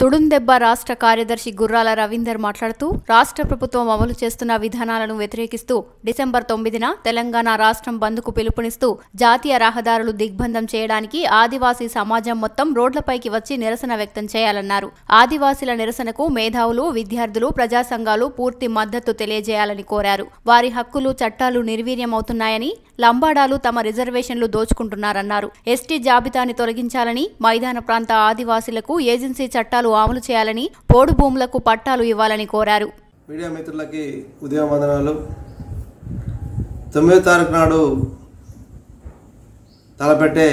తుడుందెబ్బ రాష్ట్ర కార్యదర్శి గుర్రాల రవీందర్ మాట్లాడుతూ రాష్ట్ర ప్రభుత్వం అమలు చేస్తున్న విధానాలను వ్యతిరేకిస్తూ డిసెంబర్ తొమ్మిదిన తెలంగాణ రాష్ట్రం బంద్కు పిలుపునిస్తూ జాతీయ రహదారులు దిగ్బంధం చేయడానికి ఆదివాసీ సమాజం మొత్తం రోడ్లపైకి వచ్చి నిరసన వ్యక్తం చేయాలన్నారు ఆదివాసీల నిరసనకు మేధావులు విద్యార్థులు ప్రజా సంఘాలు పూర్తి మద్దతు తెలియజేయాలని కోరారు వారి హక్కులు చట్టాలు నిర్వీర్యమవుతున్నాయని లంబాడాలు తమ రిజర్వేషన్లు దోచుకుంటున్నారన్నారు ఎస్టీ జాబితాని తొలగించాలని మైదాన ప్రాంత ఆదివాసీలకు ఏజెన్సీ చట్టాలు అమలు చేయాలని పోడు భూములకు పట్టాలు ఇవ్వాలని కోరారు మీడియా మిత్రులకి ఉదయం వందనాలు తొమ్మిదో తారీఖు నాడు తలపెట్టే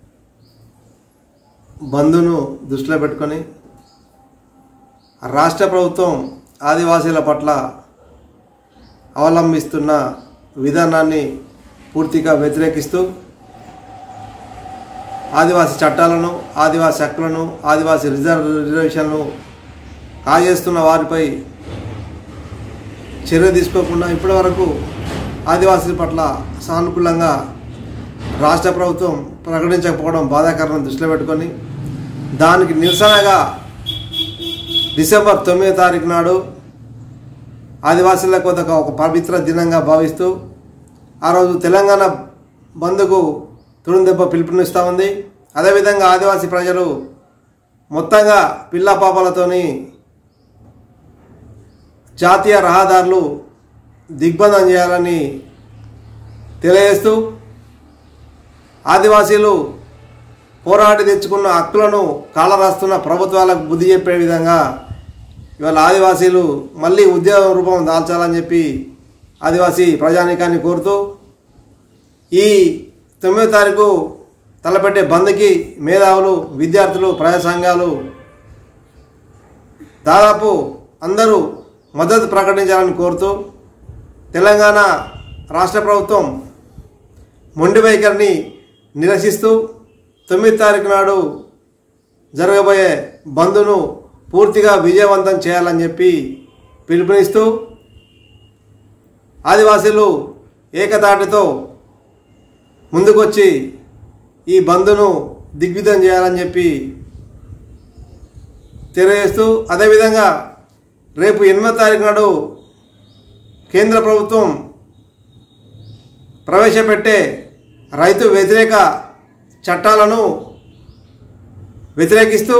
బంధును దృష్టిలో పెట్టుకొని రాష్ట్ర ప్రభుత్వం ఆదివాసీల పట్ల అవలంబిస్తున్న విధానాన్ని పూర్తిగా వ్యతిరేకిస్తూ ఆదివాసీ చట్టాలను ఆదివాసీ హక్కులను ఆదివాసీ రిజర్వ్ రిజర్వేషన్లను కాజేస్తున్న వారిపై చర్య తీసుకోకుండా ఇప్పటివరకు ఆదివాసీల పట్ల సానుకూలంగా రాష్ట్ర ప్రభుత్వం ప్రకటించకపోవడం బాధాకరం దృష్టిలో పెట్టుకొని దానికి నిరసనగా డిసెంబర్ తొమ్మిదో తారీఖు నాడు ఆదివాసీలకు ఒక ఒక పవిత్ర దినంగా భావిస్తూ ఆ రోజు తెలంగాణ బంద్కు తుడుందెబ్బ పిలుపునిస్తూ ఉంది అదేవిధంగా ఆదివాసీ ప్రజలు మొత్తంగా పిల్ల పాపలతోని జాతీయ రహదారులు దిగ్బంధం చేయాలని తెలియజేస్తూ ఆదివాసీలు పోరాటి తెచ్చుకున్న హక్కులను కాలరాస్తున్న ప్రభుత్వాలకు బుద్ధి చెప్పే విధంగా ఇవాళ ఆదివాసీలు మళ్ళీ ఉద్యోగ రూపం దాల్చాలని చెప్పి ఆదివాసీ ప్రజానీకాన్ని కోరుతూ ఈ తొమ్మిదో తారీఖు తలపెట్టే బంద్కి మేధావులు విద్యార్థులు ప్రజా సంఘాలు దాదాపు అందరూ మద్దతు ప్రకటించాలని కోరుతూ తెలంగాణ రాష్ట్ర ప్రభుత్వం మొండి వైఖరిని నిరసిస్తూ తొమ్మిది తారీఖు నాడు జరగబోయే బంద్ను పూర్తిగా విజయవంతం చేయాలని చెప్పి పిలుపునిస్తూ ఆదివాసీలు ఏకతాటితో ముందుకొచ్చి ఈ బంద్ను దిగ్విజయం చేయాలని చెప్పి తెలియజేస్తూ అదేవిధంగా రేపు ఎనిమిదో తారీఖు నాడు కేంద్ర ప్రభుత్వం ప్రవేశపెట్టే రైతు వ్యతిరేక చట్టాలను వ్యతిరేకిస్తూ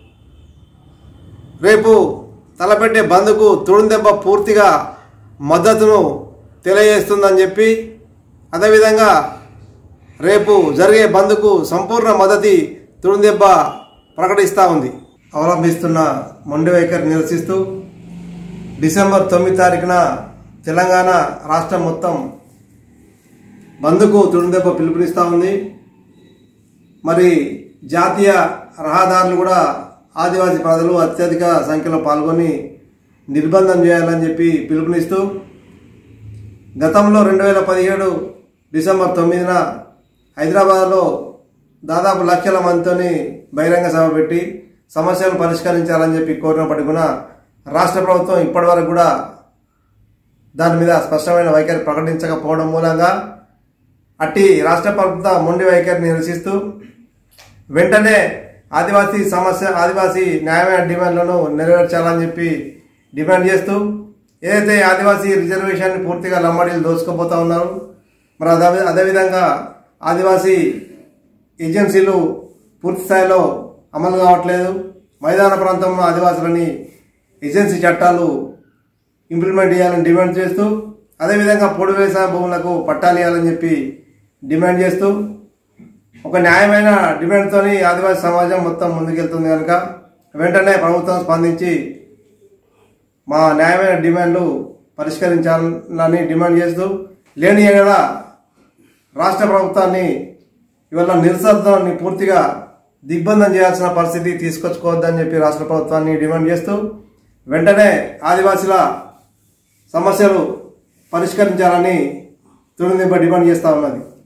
రేపు తలపెట్టే బంద్కు తుడుందెబ్బ పూర్తిగా మద్దతును తెలియజేస్తుందని చెప్పి అదేవిధంగా రేపు జరిగే బంద్కు సంపూర్ణ మద్దతు తుడుందెబ్బ ప్రకటిస్తూ ఉంది అవలంబిస్తున్న మొండి వైఖరి నిరసిస్తూ డిసెంబర్ తొమ్మిది తారీఖున తెలంగాణ రాష్ట్రం మొత్తం బంద్కు తుడుందెబ్బ పిలుపునిస్తూ ఉంది మరి జాతీయ రహదారులు కూడా ఆదివాసీ ప్రజలు అత్యధిక సంఖ్యలో పాల్గొని నిర్బంధం చేయాలని చెప్పి పిలుపునిస్తూ గతంలో రెండు వేల పదిహేడు డిసెంబర్ తొమ్మిదిన హైదరాబాద్లో దాదాపు లక్షల మందితోని బహిరంగ సభ పెట్టి సమస్యలను పరిష్కరించాలని చెప్పి కోరినప్పటికీ కూడా రాష్ట్ర ప్రభుత్వం ఇప్పటివరకు కూడా దాని మీద స్పష్టమైన వైఖరి ప్రకటించకపోవడం మూలంగా అట్టి రాష్ట్ర ప్రభుత్వ మొండి వైఖరిని నిరసిస్తూ వెంటనే ఆదివాసీ సమస్య ఆదివాసీ న్యాయమైన డిమాండ్లను నెరవేర్చాలని చెప్పి డిమాండ్ చేస్తూ ఏదైతే ఆదివాసీ రిజర్వేషన్ని పూర్తిగా లంబాడీలు దోచుకుపోతా ఉన్నారు మరి అదే అదేవిధంగా ఆదివాసీ ఏజెన్సీలు పూర్తి స్థాయిలో అమలు కావట్లేదు మైదాన ప్రాంతంలో ఆదివాసులని ఏజెన్సీ చట్టాలు ఇంప్లిమెంట్ చేయాలని డిమాండ్ చేస్తూ అదేవిధంగా పొడి వ్యవసాయ భూములకు పట్టాలు ఇవ్వాలని చెప్పి డిమాండ్ చేస్తూ ఒక న్యాయమైన డిమాండ్తోని ఆదివాసీ సమాజం మొత్తం ముందుకెళ్తుంది కనుక వెంటనే ప్రభుత్వం స్పందించి మా న్యాయమైన డిమాండ్లు పరిష్కరించాలని డిమాండ్ చేస్తూ లేని ఎడల రాష్ట్ర ప్రభుత్వాన్ని ఇవాళ నిరసనని పూర్తిగా దిగ్బంధం చేయాల్సిన పరిస్థితి తీసుకొచ్చుకోవద్దని చెప్పి రాష్ట్ర ప్రభుత్వాన్ని డిమాండ్ చేస్తూ వెంటనే ఆదివాసీల సమస్యలు పరిష్కరించాలని తుడిదింప డిమాండ్ చేస్తా ఉన్నది